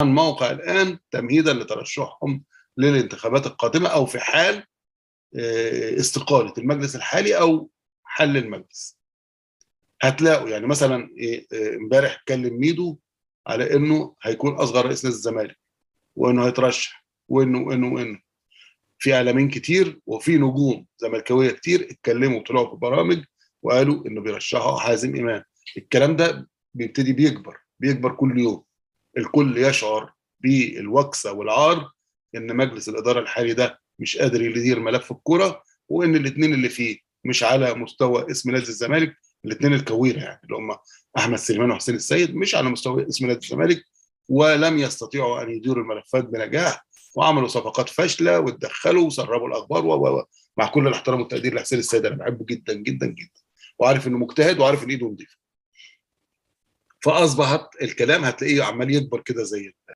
الموقع الان تمهيدا لترشحهم للانتخابات القادمه او في حال استقاله المجلس الحالي او حل المجلس هتلاقوا يعني مثلا امبارح اتكلم ميدو على انه هيكون اصغر رئيس نادي الزمالك وانه هيترشح وانه وانه وانه في اعلاميين كتير وفي نجوم زملكاويه كتير اتكلموا وطلعوا في برامج وقالوا انه بيرشحوا حازم امام الكلام ده بيبتدي بيكبر بيكبر كل يوم الكل يشعر بالوكسه والعار ان مجلس الاداره الحالي ده مش قادر يدير ملف الكره وان الاثنين اللي فيه مش على مستوى اسم نادي الزمالك الاثنين الكويره يعني اللي هم احمد سليمان وحسين السيد مش على مستوى اسم نادي الزمالك ولم يستطيعوا ان يديروا الملفات بنجاح وعملوا صفقات فاشله واتدخلوا وسربوا الاخبار و مع كل الاحترام والتقدير لحسين السيد انا بحبه جدا جدا جدا وعارف انه مجتهد وعارف ان ايده نظيفه فاصبحت الكلام هتلاقيه عمال يكبر كده زي